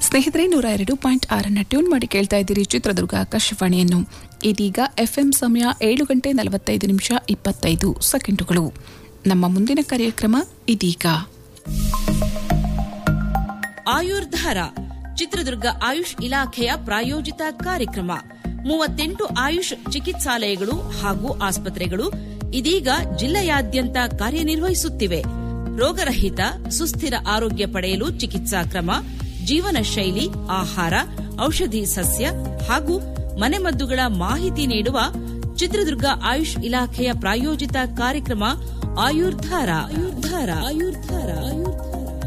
ಸ್ನೇಹಿತರೆ ನೂರ ಎರಡು ಪಾಯಿಂಟ್ ಆರನ್ನ ಟ್ಯೂನ್ ಮಾಡಿ ಕೇಳ್ತಾ ಇದ್ದೀರಿ ಚಿತ್ರದುರ್ಗ ಆಕಾಶವಾಣಿಯನ್ನು ಇದೀಗ ಎಫ್ಎಂ ಸಮಯ ಏಳು ಗಂಟೆ ನಲವತ್ತೈದು ನಿಮಿಷ ಇಪ್ಪತ್ತೈದು ಸೆಕೆಂಡುಗಳು ನಮ್ಮ ಮುಂದಿನ ಕಾರ್ಯಕ್ರಮ ಇದೀಗ ಆಯುರ್ಧಾರ ಚಿತ್ರದುರ್ಗ ಆಯುಷ್ ಇಲಾಖೆಯ ಪ್ರಾಯೋಜಿತ ಕಾರ್ಯಕ್ರಮ ಮೂವತ್ತೆಂಟು ಆಯುಷ್ ಚಿಕಿತ್ಸಾಲಯಗಳು ಹಾಗೂ ಆಸ್ಪತ್ರೆಗಳು ಇದೀಗ ಜಿಲ್ಲೆಯಾದ್ಯಂತ ಕಾರ್ಯನಿರ್ವಹಿಸುತ್ತಿವೆ ರೋಗರಹಿತ ಸುಸ್ಥಿರ ಆರೋಗ್ಯ ಪಡೆಯಲು ಚಿಕಿತ್ಸಾ ಕ್ರಮ ಜೀವನ ಶೈಲಿ ಆಹಾರ ಔಷಧಿ ಸಸ್ಯ ಹಾಗೂ ಮನೆಮದ್ದುಗಳ ಮಾಹಿತಿ ನೀಡುವ ಚಿತ್ರದುರ್ಗ ಆಯುಷ್ ಇಲಾಖೆಯ ಪ್ರಾಯೋಜಿತ ಕಾರ್ಯಕ್ರಮ ಆಯುರ್ಧಾರ ಆಯುರ್ಧಾರ ಆಯುರ್ಧಾರ ಆಯುರ್ಧಾರ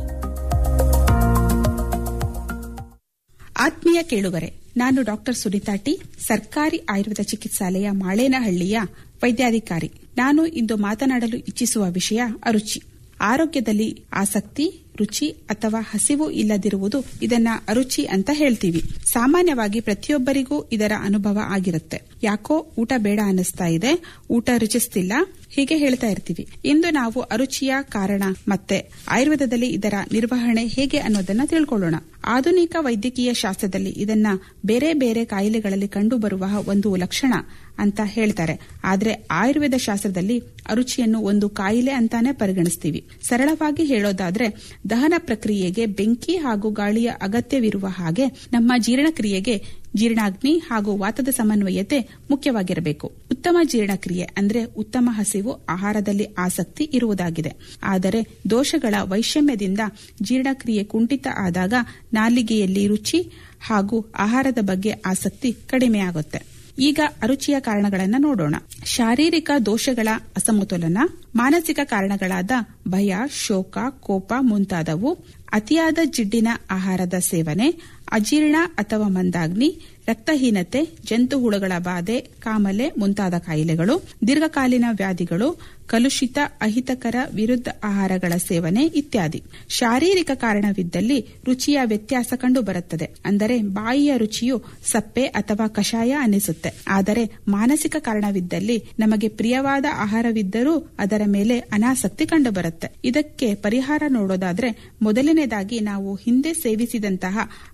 ಆತ್ಮೀಯ ಕೇಳುಗರೆ ನಾನು ಡಾಕ್ಟರ್ ಸುನಿತಾ ಟಿ ಸರ್ಕಾರಿ ಆಯುರ್ವೇದ ಚಿಕಿತ್ಸಾಲಯ ಮಾಳೇನಹಳ್ಳಿಯ ವೈದ್ಯಾಧಿಕಾರಿ ನಾನು ಇಂದು ಮಾತನಾಡಲು ಇಚ್ಛಿಸುವ ವಿಷಯ ಅರುಚಿ ಆರೋಗ್ಯದಲ್ಲಿ ಆಸಕ್ತಿ ರುಚಿ ಅಥವಾ ಹಸಿವು ಇಲ್ಲದಿರುವುದು ಇದನ್ನ ಅರುಚಿ ಅಂತ ಹೇಳ್ತೀವಿ ಸಾಮಾನ್ಯವಾಗಿ ಪ್ರತಿಯೊಬ್ಬರಿಗೂ ಇದರ ಅನುಭವ ಆಗಿರುತ್ತೆ ಯಾಕೋ ಊಟ ಬೇಡ ಅನ್ನಿಸ್ತಾ ಇದೆ ಊಟ ರುಚಿಸ್ತಿಲ್ಲ ಹೀಗೆ ಹೇಳ್ತಾ ಇರ್ತೀವಿ ಇಂದು ನಾವು ಅರುಚಿಯ ಕಾರಣ ಮತ್ತೆ ಆಯುರ್ವೇದದಲ್ಲಿ ಇದರ ನಿರ್ವಹಣೆ ಹೇಗೆ ಅನ್ನೋದನ್ನ ತಿಳ್ಕೊಳ್ಳೋಣ ಆಧುನಿಕ ವೈದ್ಯಕೀಯ ಶಾಸ್ತ್ರದಲ್ಲಿ ಇದನ್ನ ಬೇರೆ ಬೇರೆ ಕಾಯಿಲೆಗಳಲ್ಲಿ ಕಂಡುಬರುವ ಒಂದು ಲಕ್ಷಣ ಅಂತ ಹೇಳ್ತಾರೆ ಆದ್ರೆ ಆಯುರ್ವೇದ ಶಾಸ್ತ್ರದಲ್ಲಿ ಅರುಚಿಯನ್ನು ಒಂದು ಕಾಯಿಲೆ ಅಂತಾನೆ ಪರಿಗಣಿಸ್ತೀವಿ ಸರಳವಾಗಿ ಹೇಳೋದಾದ್ರೆ ದಹನ ಪ್ರಕ್ರಿಯೆಗೆ ಬೆಂಕಿ ಹಾಗೂ ಗಾಳಿಯ ಅಗತ್ಯವಿರುವ ಹಾಗೆ ನಮ್ಮ ಜೀರ್ಣಕ್ರಿಯೆಗೆ ಜೀರ್ಣಾಗ್ನಿ ಹಾಗೂ ವಾತದ ಸಮನ್ವಯತೆ ಮುಖ್ಯವಾಗಿರಬೇಕು ಉತ್ತಮ ಜೀರ್ಣಕ್ರಿಯೆ ಅಂದ್ರೆ ಉತ್ತಮ ಹಸಿವು ಆಹಾರದಲ್ಲಿ ಆಸಕ್ತಿ ಇರುವುದಾಗಿದೆ ಆದರೆ ದೋಷಗಳ ವೈಷಮ್ಯದಿಂದ ಜೀರ್ಣಕ್ರಿಯೆ ಕುಂಠಿತ ಆದಾಗ ನಾಲಿಗೆಯಲ್ಲಿ ರುಚಿ ಹಾಗೂ ಆಹಾರದ ಬಗ್ಗೆ ಆಸಕ್ತಿ ಕಡಿಮೆಯಾಗುತ್ತೆ ಈಗ ಅರುಚಿಯ ಕಾರಣಗಳನ್ನು ನೋಡೋಣ ಶಾರೀರಿಕ ದೋಷಗಳ ಅಸಮತೋಲನ ಮಾನಸಿಕ ಕಾರಣಗಳಾದ ಭಯ ಶೋಕ ಕೋಪ ಮುಂತಾದವು ಅತಿಯಾದ ಜಿಡ್ಡಿನ ಆಹಾರದ ಸೇವನೆ ಅಜೀರ್ಣ ಅಥವಾ ಮಂದಾಗ್ನಿ ರಕ್ತಹೀನತೆ ಜಂತು ಹುಳುಗಳ ಬಾಧೆ ಕಾಮಲೆ ಮುಂತಾದ ಕಾಯಿಲೆಗಳು ದೀರ್ಘಕಾಲೀನ ವ್ಯಾಧಿಗಳು ಕಲುಷಿತ ಅಹಿತಕರ ವಿರುದ್ಧ ಆಹಾರಗಳ ಸೇವನೆ ಇತ್ಯಾದಿ ಶಾರೀರಿಕ ಕಾರಣವಿದ್ದಲ್ಲಿ ರುಚಿಯ ವ್ಯತ್ಯಾಸ ಕಂಡುಬರುತ್ತದೆ ಅಂದರೆ ಬಾಯಿಯ ರುಚಿಯು ಸಪ್ಪೆ ಅಥವಾ ಕಷಾಯ ಅನ್ನಿಸುತ್ತೆ ಆದರೆ ಮಾನಸಿಕ ಕಾರಣವಿದ್ದಲ್ಲಿ ನಮಗೆ ಪ್ರಿಯವಾದ ಆಹಾರವಿದ್ದರೂ ಅದರ ಮೇಲೆ ಅನಾಸಕ್ತಿ ಕಂಡುಬರುತ್ತೆ ಇದಕ್ಕೆ ಪರಿಹಾರ ನೋಡೋದಾದ್ರೆ ಮೊದಲನೇದಾಗಿ ನಾವು ಹಿಂದೆ ಸೇವಿಸಿದಂತಹ